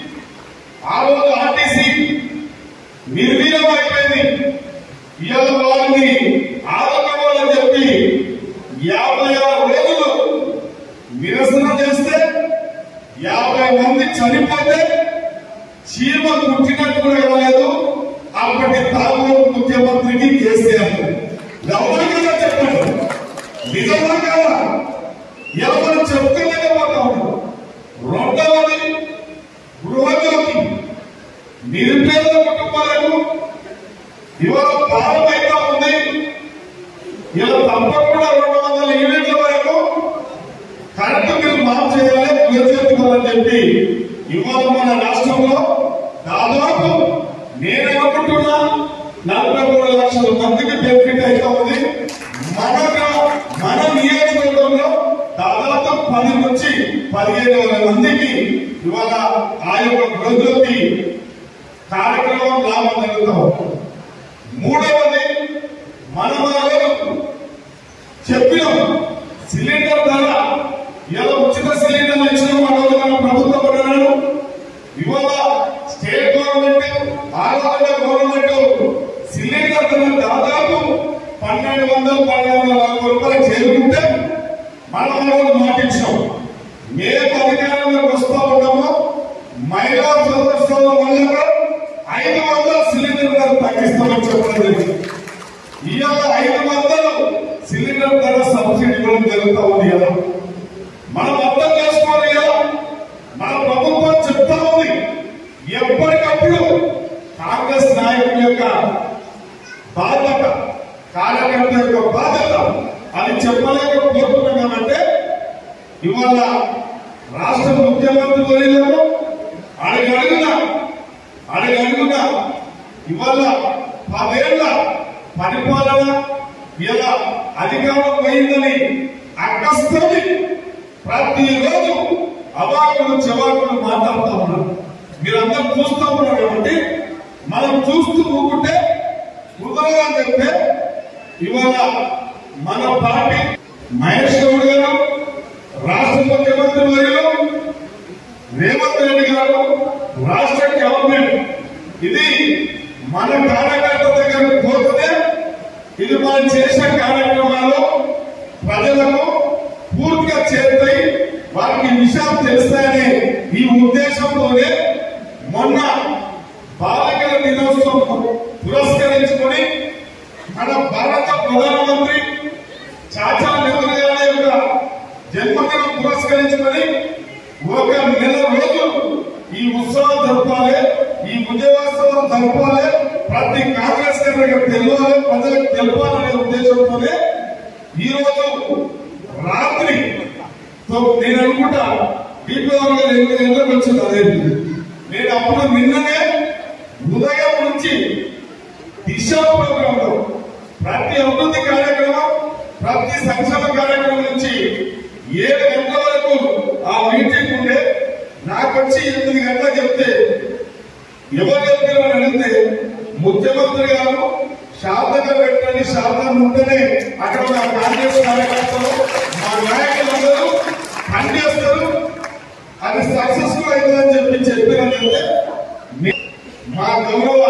ఆ రోజు ఆర్టీసీ నిర్వీర్యం అయిపోయింది ఇవాళ వారిని ఆరోగ్యమని చెప్పి యాభై ఆరు రోజులు నిరసన చేస్తే యాభై మంది చనిపోతే చీమ కుట్టినట్టు కూడా ఇవ్వలేదు అప్పటి తాలూకు ముఖ్యమంత్రికి కేసీఆర్ గౌరవంగా చెప్పండి నిజమా కాదా ఎవరు చెప్తలేకపోతా ఉన్నారు రెండవది గృహజ్యోతి నిరుపేద కుటుంబాలకు ఇవాళ భారం అయితే ఉంది ఇలా తప్పకుండా రెండు వందల యూనిట్ల వరకు కరెంటు బిల్ మాఫ్ చేయాలి ప్రజెత్తుకోవాలని చెప్పి ఇవాళ మన రాష్ట్రంలో దాదాపు నేను అనుకుంటున్నా నలభై మూడు లక్షల మందికి బెనిఫిట్ అయితే ఉంది మన గ్రా- మన నియోజకవర్గంలో దాదాపు పది నుంచి పదిహేను వేల మందికి ఇవాళ ఆ యొక్క గృహజ్యోతి కార్యక్రమం లాభం జరుగుతాం మూడవది మన వాళ్ళు చెప్పినాం సిలిండర్ ధర ఇలా ఉచిత సిలిండర్ ఇచ్చిన మన మన ప్రభుత్వం అన్నాడు ఇవాళ state government Andhra government cylinder ధర దాదాపు పన్నెండు వందలు పన్నెండు వందల నలభై రూపాయలు చేరుకుంటే మనం వాళ్ళు మాటించాం మేము అధికారంలోకి వస్తా ఉన్నామో మహిళా సదస్సుల వల్ల ఐదు వందల సిలిండర్ ధర తగ్గిస్తామని చెప్పడం జరిగింది ఇవాళ ఐదు వందలు సిలిండర్ ధర సబ్సిడీ ఇవ్వడం జరుగుతా ఉంది కదా మనం అర్థం చేసుకోవాలి కదా మన ప్రభుత్వం చెప్తా ఉంది ఎప్పటికప్పుడు కాంగ్రెస్ నాయకుల యొక్క బాధ్యత కార్యకర్త యొక్క బాధ్యత అని చెప్పలేకపోతున్నామంటే ఇవాళ రాష్ట్ర ముఖ్యమంత్రి వర్యులను అడుగడుగున అడుగడుగున ఇవాళ పదేళ్ల పరిపాలన ఇలా అధికారం పోయిందని అక్కస్తని ప్రతిరోజు అవాకులు చెవాకులు మాట్లాడుతూ ఉన్నారు మీరందరూ చూస్తూ ఉన్నారు కాబట్టి మనం చూస్తూ ఊకుంటే కుదరదని చెప్తే ఇవాళ మన పార్టీ మహేష్ గౌడ్ గారు రాష్ట్ర ముఖ్యమంత్రి వర్యులు రేవంత్ రెడ్డి గారు రాష్ట్ర గవర్నమెంట్ ఇది మన కార్యకర్త దగ్గర పోతే ఇది మనం చేసే కార్యక్రమాలు ప్రజలకు పూర్తిగా చేరుతాయి వారికి విషయం తెలుస్తాయనే ఈ ఉద్దేశంతోనే మొన్న బాలికల దినోత్సవం పురస్కరించుకొని మన భారత ప్రధానమంత్రి చాచా నెహ్రూ గారి యొక్క జన్మదినం పురస్కరించుకొని ఒక నెల రోజులు ఈ ఉత్సవం జరపాలి ఈ విజయోత్సవం జరపాలి ప్రతి కాంగ్రెస్ గారికి తెలియాలి ప్రజలకు తెలపాలనే ఉద్దేశంతోనే ఈ రోజు రాత్రి తో- నేను అనుకుంటా దీపావళి గారు ఎనిమిది గంటలకు వచ్చింది అదే నేను అప్పుడు నిన్ననే ఉదయం నుంచి దిశ ప్రోగ్రామ్ లో ప్రతి అభివృద్ధి కార్యక్రమం ప్రతి సంక్షేమ కార్యక్రమం నుంచి ఏడు గంటల వరకు ఆ మీటింగ్ ఉండే నాకు వచ్చి ఎనిమిది గంటలకు చెప్తే ఎవరు చెప్పారని అడిగితే ముఖ్యమంత్రి గారు శారదగా పెట్టండి శారద ఉంటేనే అక్కడ మా కాంగ్రెస్ కార్యకర్తలు మా నాయకులందరూ పనిచేస్తారు అది సక్సెస్ఫుల్ అవుతుందని చెప్పి చెప్పినట్లయితే మా గౌరవ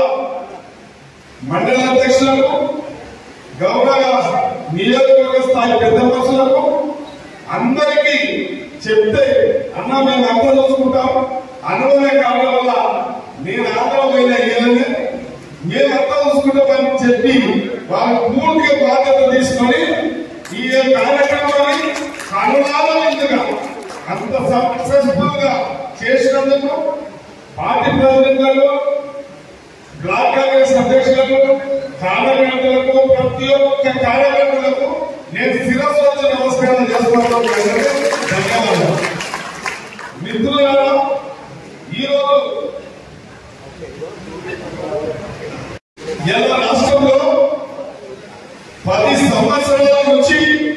మండల అధ్యక్షులకు గౌరవ నియోజకవర్గ స్థాయి పెద్ద మనుషులకు అందరికీ చెప్తే అన్న మేము అంతా చూసుకుంటాం అనుభవం కావడం వల్ల నేను ఆగ్రహమైన ఏదని మేము అంతా చూసుకుంటామని చెప్పి వాళ్ళు పూర్తిగా బాధ్యత తీసుకొని ఈ కార్యక్రమాన్ని కనులాలంతగా అంత సక్సెస్ఫుల్ గా చేసినందుకు పార్టీ ప్రెసిడెంట్ గారు బ్లాక్ కాంగ్రెస్ అధ్యక్షులకు కార్యకర్తలకు ప్రతి ఒక్క కార్యకర్తలకు నేను శిరస్సు వచ్చి నమస్కారం చేస్తున్నాను మీ అందరికీ ధన్యవాదాలు మిత్రులారా ఈరోజు ఎలా రాష్ట్రంలో పది సంవత్సరాల నుంచి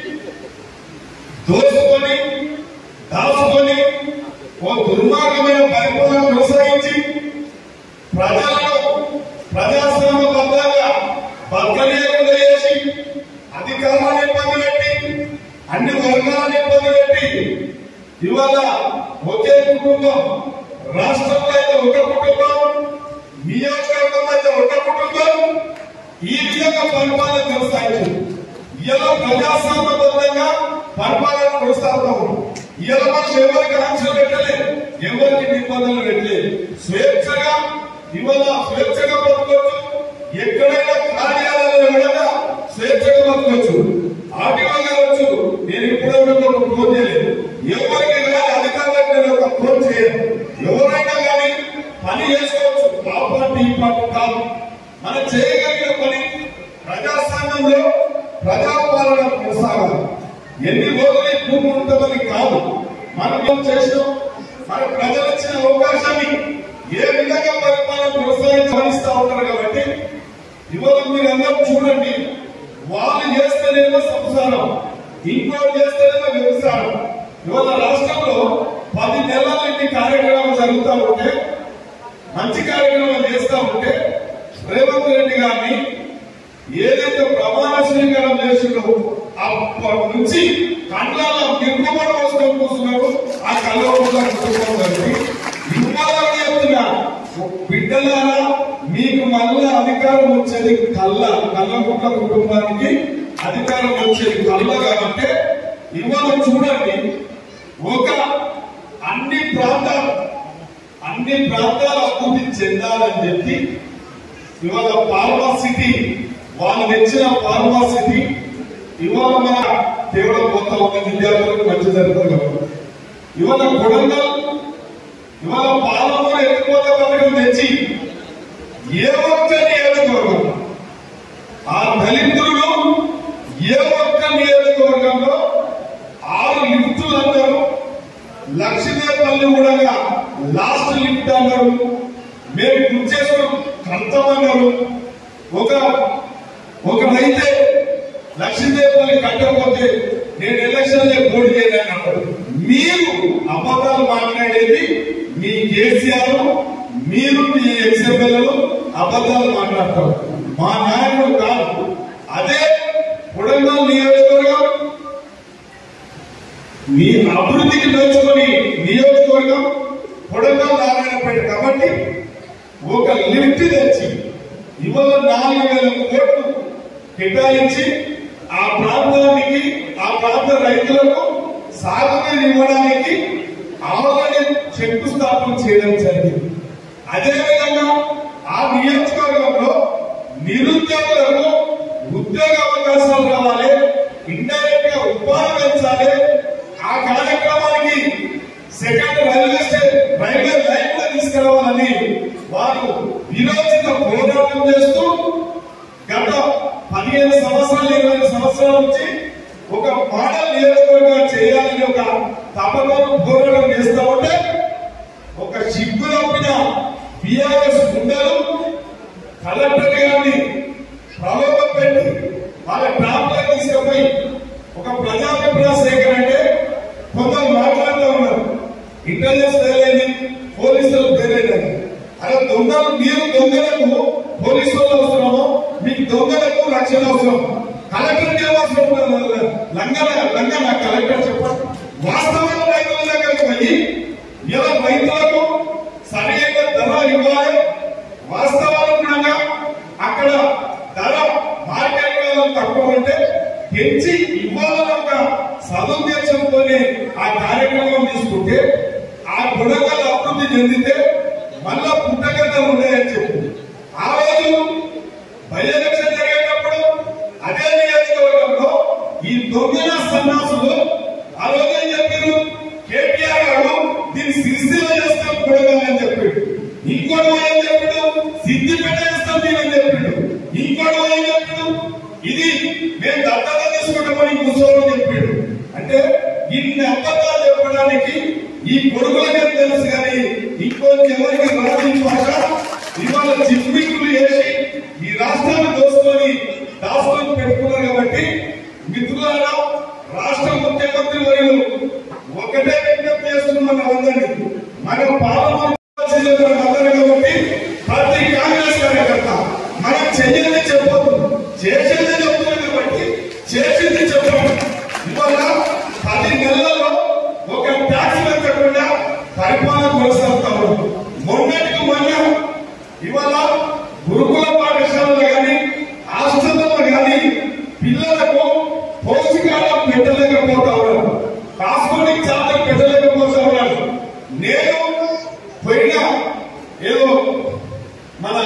దోచుకొని దాచుకొని ఓ దుర్మార్గమైన పరిపాలన కొనసాగించి ప్రజలను ప్రజాస్వామ్యబద్ధంగా బతకలేకుండా చేసి అధికారాన్ని ఇబ్బంది పెట్టి అన్ని వర్గాలను ఇబ్బంది పెట్టి ఇవాళ ఒకే కుటుంబం రాష్ట్రంలో అయితే ఒక కుటుంబం నియోజకవర్గంలో అయితే ఒక కుటుంబం ఈ విధంగా పరిపాలన కొనసాగించింది ఇలా ప్రజాస్వామ్యబద్ధంగా పరిపాలన కొనసాగుతాము ఇలా మనం ఎవరికి ఆంక్షలు పెట్టలేదు ఎవరికి నిబంధనలు పెట్టలేదు స్వేచ్ఛగా ఇవాళ స్వేచ్ఛగా బతకొచ్చు ఎక్కడైనా కార్యాలయంలో కూడా స్వేచ్ఛగా బతకొచ్చు ఆర్టీఓ గారు వచ్చు నేను ఇప్పుడే ఒక ఫోన్ చేయలేదు ఎవరికి కానీ అధికారులకు నేను ఒక ఫోన్ చేయను ఎవరైనా కానీ పని చేసుకోవచ్చు ఆ పార్టీ ఈ పార్టీ కాదు మనం చేయగలిగిన పని రాష్ట్రంలో ప్రజాపాలన కొనసాగాలి ఎన్ని రోజులు ఈ భూమి ఉంటుందని కాదు మనం ఏం చేసినాం మన ప్రజలు ఇచ్చిన అవకాశాన్ని ఏ విధంగా పరిపాలన కొనసాగించవలిస్తా ఉంటారు కాబట్టి ఇవాళ మీరు అందరూ చూడండి వాళ్ళు చేస్తేనేమో సంసారం ఇంకోటి చేస్తేనేమో వ్యవసాయం ఇవాళ రాష్ట్రంలో పది నెలల నుండి కార్యక్రమాలు జరుగుతూ ఉంటే మంచి కార్యక్రమాలు చేస్తా ఉంటే రేవంత్ రెడ్డి గారిని ఏదైతే ప్రమాణ స్వీకారం చేసిండో అప్పటి నుంచి కండ్లాల నిర్మూలన కోసం కూర్చున్నారు ఆ కళ్ళ కుటుంబం కలిసి ఇవ్వాలని చెప్తున్నా బిడ్డలారా మీకు మళ్ళా అధికారం వచ్చేది కళ్ళ కళ్ళగుట్ల కుటుంబానికి అధికారం వచ్చేది కళ్ళ కాబట్టి ఇవాళ చూడండి ఒక అన్ని ప్రాంతాలు అన్ని ప్రాంతాల అభివృద్ధి చెందాలని చెప్పి ఇవాళ ఫార్మా సిటీ వాళ్ళు తెచ్చిన ఫార్మా సిటీ ఇవాళ మన కేవలం కొత్త ఉన్న విద్యార్థులకు మంచి జరుగుతుంది కాబట్టి ఇవాళ కొడంగల్ ఇవాళ పాలమూరు ఎత్తిపోత పథకం తెచ్చి ఏ ఒక్క నియోజకవర్గం ఆ దళితులు ఏ ఒక్క నియోజకవర్గంలో ఆరు లిఫ్టులు అన్నారు లక్ష్మీపల్లి కూడా లాస్ట్ లిఫ్ట్ అన్నారు మేము గుర్చేసుకుని కంతమన్నారు ఒక ఒకరైతే లక్ష్మీదేవపల్లి కట్టకపోతే నేను ఎలక్షన్ లో పోటీ చేయలేను అన్నాడు మీరు అబద్ధాలు మాట్లాడేది మీ కేసీఆర్ మీరు మీ ఎక్స్ఎమ్మెల్యేలు అబద్ధాలు మాట్లాడతారు మా నాయకుడు కాదు అదే కొడంగల్ నియోజకవర్గం మీ అభివృద్ధికి నోచుకొని నియోజకవర్గం కొడంగల్ నారాయణపేట కాబట్టి ఒక లిఫ్ట్ తెచ్చి ఇవాళ నాలుగు వేల కోట్లు కేటాయించి ఆ ప్రాంతానికి ఆ ప్రాంత రైతులకు సాగునీరు ఇవ్వడానికి ఆల్రెడీ శంకుస్థాపన చేయడం జరిగింది అదేవిధంగా ఆ నియోజకవర్గంలో నిరుద్యోగులకు ఉద్యోగ అవకాశాలు రావాలి ఇండైరెక్ట్ గా ఉపాధి పెంచాలి ఆ కార్యక్రమానికి సెకండ్ రైల్వే స్టే- రైల్వే లైన్ కూడా తీసుకురావాలని వారు విరోచిత పోరాటం చేస్తూ గత పదిహేను సంవత్సరాలు ఇరవై సంవత్సరాల నుంచి ఒక మోడల్ నియోజకవర్గం చేయాలని ఒక తపన పోరాటం చేస్తా ఉంటే ఒక సిగ్గు తప్పిన బిఆర్ఎస్ గుండెలు కలెక్టర్ గారిని ప్రలోభం పెట్టి వాళ్ళ ట్రాప్లకు తీసుకుపోయి ఒక ప్రజాభిప్రాయ సేకరణ అంటే కొందరు మాట్లాడుతూ ఉన్నారు ఇంటెలిజెన్స్ తెలియని పోలీసులు తెలియదని అలా దొంగలు మీరు దొంగలకు పోలీసు వాళ్ళు అవసరమో మీకు దొంగలకు రక్షణ అవసరం కలెక్టర్ ఏం అవసరం లంగన లంగన కలెక్టర్ చెప్పండి వాస్తవాల రైతుల దగ్గరకు పోయి ఇలా రైతులకు సరైన ధర ఇవ్వాలి వాస్తవానుగుణంగా అక్కడ ధర మార్కెట్ లో తక్కువ ఉంటే పెంచి ఇవ్వాలని ఒక సదుద్దేశంతోనే ఆ కార్యక్రమం తీసుకుంటే ఆ గుణగాలు అభివృద్ధి చెందితే మళ్ళా పుట్టగద్దలు ఉన్నాయని చెప్పి ఆ రోజు బై ఎలక్షన్ జరిగేటప్పుడు అదే నియోజకవర్గంలో ఈ దొంగన సన్నాసులు ఆ రోజు ఏం చెప్పారు కేటీఆర్ గారు దీన్ని సిరిసిల్ల చేస్తాం కూడదని చెప్పాడు ఇంకోటి ఏం చెప్పాడు సిద్దిపేట చేస్తాం దీని చెప్పాడు ఇంకోటి ఏం చెప్పాడు ఇది మేము దత్తత తీసుకుంటామని కూర్చోమని చెప్పాడు అంటే ఇన్ని అబద్ధాలు చెప్పడానికి ఈ కొడుకులకే తెలుసు కానీ ఇంకోటి ఎవరికి రాని భాష ఇవాళ జిమ్మికులు చేసి ఈ రాష్ట్రాన్ని దోసుకొని దాసుకొని పెట్టుకున్నారు కాబట్టి మిత్రులారా రాష్ట్ర ముఖ్యమంత్రి వర్యులు ఒకటే విజ్ఞప్తి చేస్తున్నాం అందరినీ మన పాలన అందరు కాబట్టి ప్రతి కాంగ్రెస్ కార్యకర్త మనం చెయ్యని చెప్పొద్దు చేసేది చెప్తుంది కాబట్టి చేసింది చెప్పండి ఇవాళ పది నెలల్లో ఒక ట్యాక్స్ పెట్టకుండా పరిపాలన కొనసాగుతా ఉంది మొన్నటికి మొన్న ఇవాళ గురుకుల పాఠశాలలో కానీ హాస్టల్లో కానీ పిల్లలకు పౌష్టికాలం పెట్టలేకపోతా ఉన్నారు కాస్మెటిక్ చార్జర్ పెట్టలేకపోతా ఉన్నారు నేను పోయిన ఏదో మన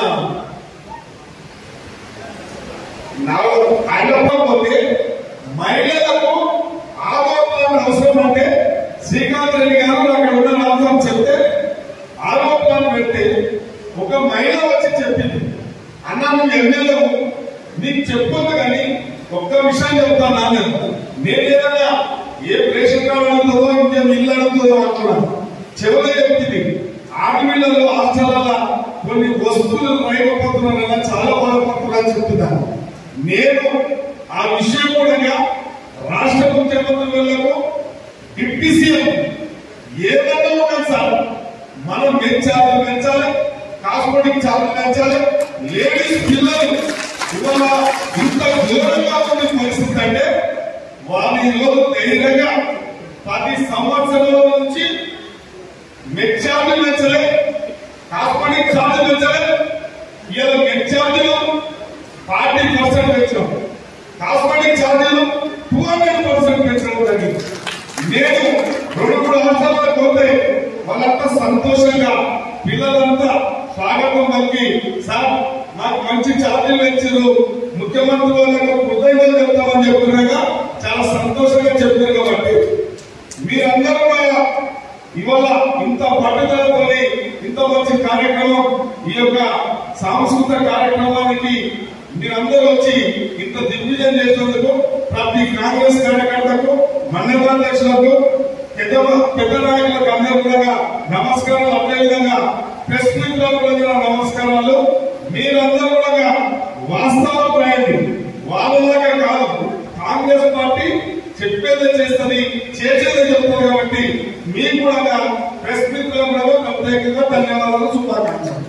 అయినకపోతే మహిళలకు ఆరోపణ అవసరం అంటే శ్రీకాంత్ రెడ్డి గారు అక్కడ ఉన్న అవసరం చెప్తే ఆరోపణ పెడితే ఒక మహిళ వచ్చి చెప్పింది అన్న నువ్వు ఎమ్మెల్యేవు నీకు చెప్పొద్దు కానీ ఒక్క విషయం చెప్తాను నాన్న నేను ఏదైనా ఏ రేషన్ కార్డు అడుగుతుందో ఇంకేం ఇల్లు అడుగుతుందో అంటున్నాను చెవులు చెప్తుంది ఆడపిల్లలు హాస్టల్ల కొన్ని వస్తువులు రైపోతున్నారని చాలా బాధపడుతున్నారని చెప్తున్నాను నేను ఆ విషయం కూడా రాష్ట్ర ముఖ్యమంత్రులకు డిప్యూటీ సీఎం ఏదైనా ఉండదు సార్ మనం పెంచాలి పెంచాలి కాస్మెటిక్ చాలా పెంచాలి లేడీస్ పిల్లలు ఇవాళ ఇంత ఘోరంగా ఉంది పరిస్థితి అంటే వాళ్ళు ఈరోజు ధైర్యంగా పది సంవత్సరాల నుంచి నెట్ ఛార్జీలు పెంచలే కాస్మెటిక్ ఛార్జీలు పెంచలే ఇలా నెట్ ఛార్జీలు ఫార్టీ పర్సెంట్ పెంచాం కాస్మెటిక్ ఛార్జీలు టూ హండ్రెడ్ పర్సెంట్ పెంచడం జరిగింది నేను రెండు మూడు అవసరాలకు పోతే వాళ్ళంతా సంతోషంగా పిల్లలంతా స్వాగతం పలికి సార్ నాకు మంచి ఛార్జీలు ఇచ్చారు ముఖ్యమంత్రి వాళ్ళకు కృతజ్ఞతలు చెప్తామని చెప్తున్నాగా చాలా సంతోషంగా చెప్పారు కాబట్టి మీరందరూ కూడా ఇవాళ ఇంత పట్టుదలతో ఇంత మంచి కార్యక్రమం ఈ యొక్క సాంస్కృతిక కార్యక్రమానికి మీరందరూ వచ్చి ఇంత దిగ్విజయం చేసినందుకు ప్రతి కాంగ్రెస్ కార్యకర్తకు మండలాధ్యక్షులకు పెద్ద పెద్ద నాయకులకు అందరూ కూడా నమస్కారాలు అదేవిధంగా ప్రెస్ మిత్రులకు కూడా నమస్కారాలు మీరందరూ కూడా వాస్తవం రాయండి వాళ్ళలాగా కాదు కాంగ్రెస్ పార్టీ చెప్పేదే చేస్తుంది చేసేదే చెప్తారు కాబట్టి మీకు కూడా ప్రెస్ మిత్రులకు ప్రత్యేకంగా ధన్యవాదాలు శుభాకాంక్షలు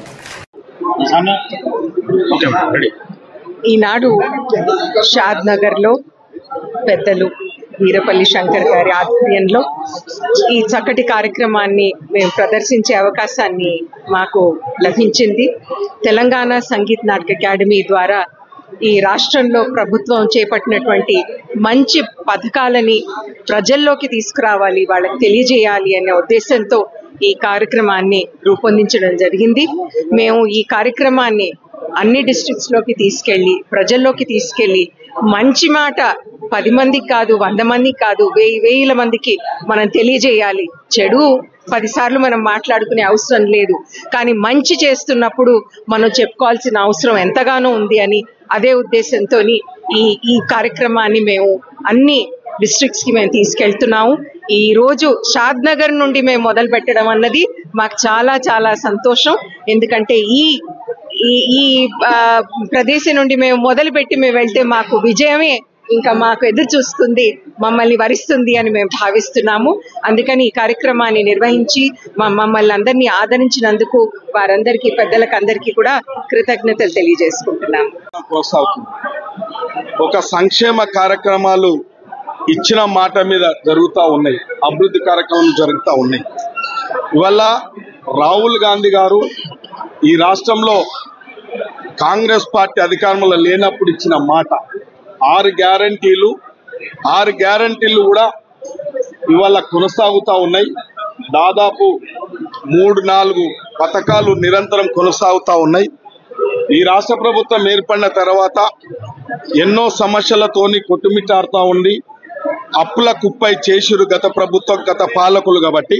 ఈనాడు షాద్ నగర్ లో పెద్దలు వీరపల్లి శంకర్ గారి ఆధ్వర్యంలో ఈ చక్కటి కార్యక్రమాన్ని మేము ప్రదర్శించే అవకాశాన్ని మాకు లభించింది తెలంగాణ సంగీత్ నాటక అకాడమీ ద్వారా ఈ రాష్ట్రంలో ప్రభుత్వం చేపట్టినటువంటి మంచి పథకాలని ప్రజల్లోకి తీసుకురావాలి వాళ్ళకి తెలియజేయాలి అనే ఉద్దేశంతో ఈ కార్యక్రమాన్ని రూపొందించడం జరిగింది మేము ఈ కార్యక్రమాన్ని అన్ని డిస్ట్రిక్ట్స్ లోకి తీసుకెళ్లి ప్రజల్లోకి తీసుకెళ్లి మంచి మాట పది మందికి కాదు వంద మందికి కాదు వెయ్యి వేల మందికి మనం తెలియజేయాలి చెడు పదిసార్లు మనం మాట్లాడుకునే అవసరం లేదు కానీ మంచి చేస్తున్నప్పుడు మనం చెప్పుకోవాల్సిన అవసరం ఎంతగానో ఉంది అని అదే ఉద్దేశంతో ఈ ఈ కార్యక్రమాన్ని మేము అన్ని డిస్ట్రిక్ట్స్ కి మేము తీసుకెళ్తున్నాము ఈ రోజు షాద్ నగర్ నుండి మేము మొదలు పెట్టడం అన్నది మాకు చాలా చాలా సంతోషం ఎందుకంటే ఈ ఈ ఈ ఆ, ప్రదేశం నుండి మేము మొదలు పెట్టి మేము వెళ్తే మాకు విజయమే ఇంకా మాకు ఎదురు చూస్తుంది మమ్మల్ని వరిస్తుంది అని మేము భావిస్తున్నాము అందుకని ఈ కార్యక్రమాన్ని నిర్వహించి మా- మమ్మల్ని అందరినీ ఆదరించినందుకు వారందరికీ పెద్దలకు అందరికీ కూడా కృతజ్ఞతలు తెలియజేసుకుంటున్నాము కొనసాగుతుంది ఒక సంక్షేమ కార్యక్రమాలు ఇచ్చిన మాట మీద జరుగుతూ ఉన్నాయి అభివృద్ధి కార్యక్రమాలు జరుగుతూ ఉన్నాయి ఇవల్ల రాహుల్ గాంధీ గారు ఈ రాష్ట్రంలో కాంగ్రెస్ పార్టీ అధికారంలో లేనప్పుడు ఇచ్చిన మాట ఆరు గ్యారంటీలు ఆరు గ్యారంటీలు కూడా ఇవాళ కొనసాగుతూ ఉన్నాయి దాదాపు మూడు నాలుగు పథకాలు నిరంతరం కొనసాగుతూ ఉన్నాయి ఈ రాష్ట్ర ప్రభుత్వం ఏర్పడిన తర్వాత ఎన్నో సమస్యలతోని కొట్టుమిట్టాడుతూ ఉంది అప్పుల కుప్పై చేసిరు గత ప్రభుత్వం గత పాలకులు కాబట్టి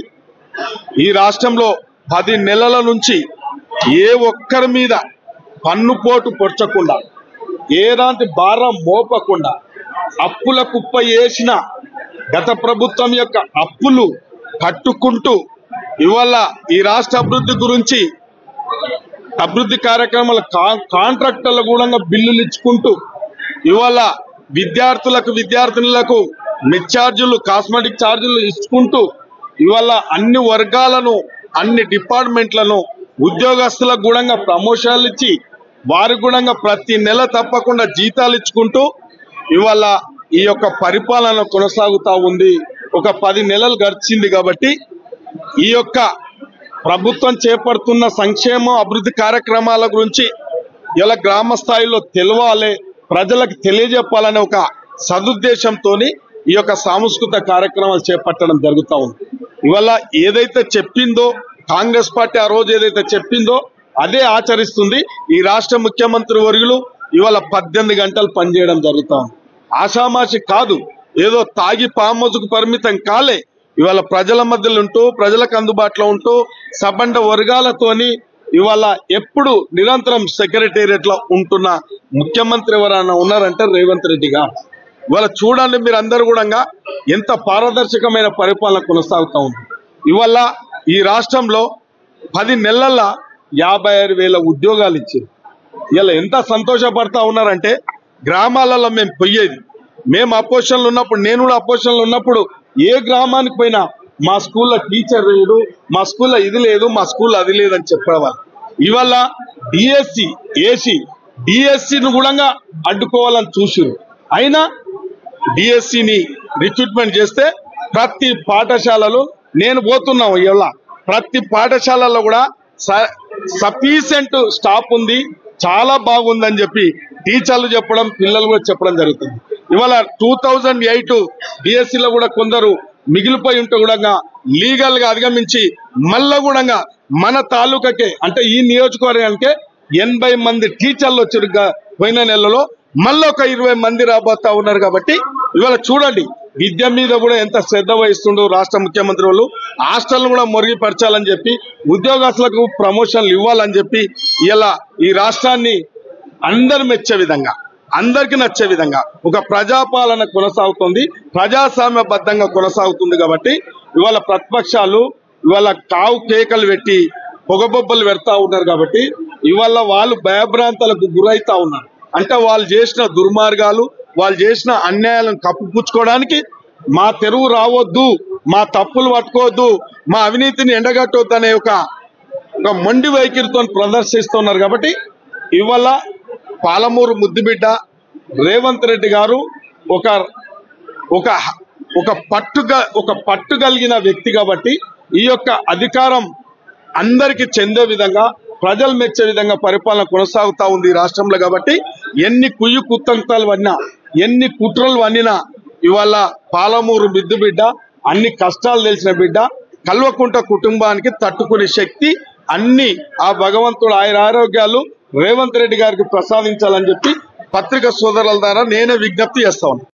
ఈ రాష్ట్రంలో పది నెలల నుంచి ఏ ఒక్కరి మీద పన్నుపోటు పొడ్చకుండా ఏలాంటి భారం మోపకుండా అప్పుల కుప్ప వేసిన గత ప్రభుత్వం యొక్క అప్పులు కట్టుకుంటూ ఇవాళ ఈ రాష్ట్ర అభివృద్ధి గురించి అభివృద్ధి కార్యక్రమాల కా- కాంట్రాక్టర్ల కూడా బిల్లులు ఇచ్చుకుంటూ ఇవాళ విద్యార్థులకు విద్యార్థినులకు మెచ్ ఛార్జీలు కాస్మెటిక్ ఛార్జీలు ఇచ్చుకుంటూ ఇవాళ అన్ని వర్గాలను అన్ని డిపార్ట్మెంట్లను ఉద్యోగస్తులకు కూడా ప్రమోషన్లు ఇచ్చి వారి కూడా ప్రతి నెల తప్పకుండా జీతాలు ఇచ్చుకుంటూ ఇవాళ ఈ యొక్క పరిపాలన కొనసాగుతా ఉంది ఒక పది నెలలు గడిచింది కాబట్టి ఈ యొక్క ప్రభుత్వం చేపడుతున్న సంక్షేమ అభివృద్ధి కార్యక్రమాల గురించి ఇలా గ్రామ స్థాయిలో తెలవాలి ప్రజలకు తెలియజెప్పాలనే ఒక సదుద్దేశంతో ఈ యొక్క సాంస్కృతిక కార్యక్రమాలు చేపట్టడం జరుగుతూ ఉంది ఇవాళ ఏదైతే చెప్పిందో కాంగ్రెస్ పార్టీ ఆ రోజు ఏదైతే చెప్పిందో అదే ఆచరిస్తుంది ఈ రాష్ట్ర ముఖ్యమంత్రి వర్యులు ఇవాళ పద్దెనిమిది గంటలు పనిచేయడం జరుగుతా ఉంది ఆషామాషి కాదు ఏదో తాగి పామోజుకు పరిమితం కాలే ఇవాళ ప్రజల మధ్యలో ఉంటూ ప్రజలకు అందుబాటులో ఉంటూ సబండ వర్గాలతోని ఇవాళ ఎప్పుడు నిరంతరం సెక్రటేరియట్ లో ఉంటున్న ముఖ్యమంత్రి ఎవరైనా ఉన్నారంటే రేవంత్ రెడ్డి గారు ఇవాళ చూడండి మీరు అందరు కూడా ఎంత పారదర్శకమైన పరిపాలన కొనసాగుతా ఉంది ఇవాళ ఈ రాష్ట్రంలో పది నెలల యాభై ఆరు వేల ఉద్యోగాలు ఇచ్చారు ఇలా ఎంత సంతోషపడతా ఉన్నారంటే గ్రామాలలో మేము పోయేది మేము అపోజిషన్లో ఉన్నప్పుడు నేను కూడా అపోజిషన్లో ఉన్నప్పుడు ఏ గ్రామానికి పోయినా మా స్కూల్లో టీచర్ లేడు మా స్కూల్లో ఇది లేదు మా స్కూల్లో అది లేదని చెప్పేవాళ్ళు ఇవాళ డిఎస్సి ఏసీ డిఎస్సిని కూడా అడ్డుకోవాలని చూసిరు అయినా డిఎస్సిని రిక్రూట్మెంట్ చేస్తే ప్రతి పాఠశాలలో నేను పోతున్నాం ఇవాళ ప్రతి పాఠశాలలో కూడా సఫీషియంట్ స్టాఫ్ ఉంది చాలా బాగుందని చెప్పి టీచర్లు చెప్పడం పిల్లలు కూడా చెప్పడం జరుగుతుంది ఇవాళ టూ థౌజండ్ ఎయిట్ డిఎస్సిలో కూడా కొందరు మిగిలిపోయి ఉంటే కూడా లీగల్ గా అధిగమించి మళ్ళా కూడా మన తాలూకాకే అంటే ఈ నియోజకవర్గానికే ఎనభై మంది టీచర్లు వచ్చారు గా- పోయిన నెలలో మళ్ళీ ఒక ఇరవై మంది రాబోతా ఉన్నారు కాబట్టి ఇవాళ చూడండి విద్య మీద కూడా ఎంత శ్రద్ధ వహిస్తుండో రాష్ట్ర ముఖ్యమంత్రి వాళ్ళు హాస్టల్ కూడా మెరుగుపరచాలని చెప్పి ఉద్యోగస్తులకు ప్రమోషన్లు ఇవ్వాలని చెప్పి ఇలా ఈ రాష్ట్రాన్ని అందరు మెచ్చే విధంగా అందరికి నచ్చే విధంగా ఒక ప్రజాపాలన కొనసాగుతుంది ప్రజాస్వామ్యబద్ధంగా కొనసాగుతుంది కాబట్టి ఇవాళ ప్రతిపక్షాలు ఇవాళ కావు కేకలు పెట్టి పొగబొబ్బలు పెడతా ఉన్నారు కాబట్టి ఇవాళ వాళ్ళు భయభ్రాంతాలకు గురైతా ఉన్నారు అంటే వాళ్ళు చేసిన దుర్మార్గాలు వాళ్ళు చేసిన అన్యాయాలను కప్పిపుచ్చుకోవడానికి మా తెరువు రావద్దు మా తప్పులు పట్టుకోవద్దు మా అవినీతిని ఎండగట్టవద్దు అనే ఒక ఒక మొండి వైఖరితో ప్రదర్శిస్తున్నారు కాబట్టి ఇవాళ పాలమూరు ముద్దుబిడ్డ రేవంత్ రెడ్డి గారు ఒక ఒక ఒక పట్టుగా ఒక పట్టు కలిగిన వ్యక్తి కాబట్టి ఈ యొక్క అధికారం అందరికి చెందే విధంగా ప్రజలు మెచ్చే విధంగా పరిపాలన కొనసాగుతా ఉంది ఈ రాష్ట్రంలో కాబట్టి ఎన్ని కుయ్యి కుతంత్రాలు వన్నా ఎన్ని కుట్రలు వన్నినా ఇవాళ పాలమూరు బిద్దు బిడ్డ అన్ని కష్టాలు తెలిసిన బిడ్డ కల్వకుంట కుటుంబానికి తట్టుకునే శక్తి అన్ని ఆ భగవంతుడు ఆయన ఆరోగ్యాలు రేవంత్ రెడ్డి గారికి ప్రసాదించాలని చెప్పి పత్రిక సోదరుల ద్వారా నేనే విజ్ఞప్తి చేస్తా ఉన్నాను